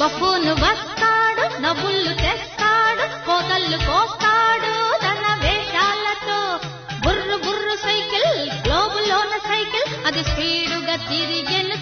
buffoon వస్తాడు నవ్వుళ్ళు తెస్తాడు కోతళ్ళు కోస్తాడు తన వేషాలతో బుర్రు బుర్రు సైకిల్ గ్లోబులోన సైకిల్ అది స్పీడుగా తిరిగెను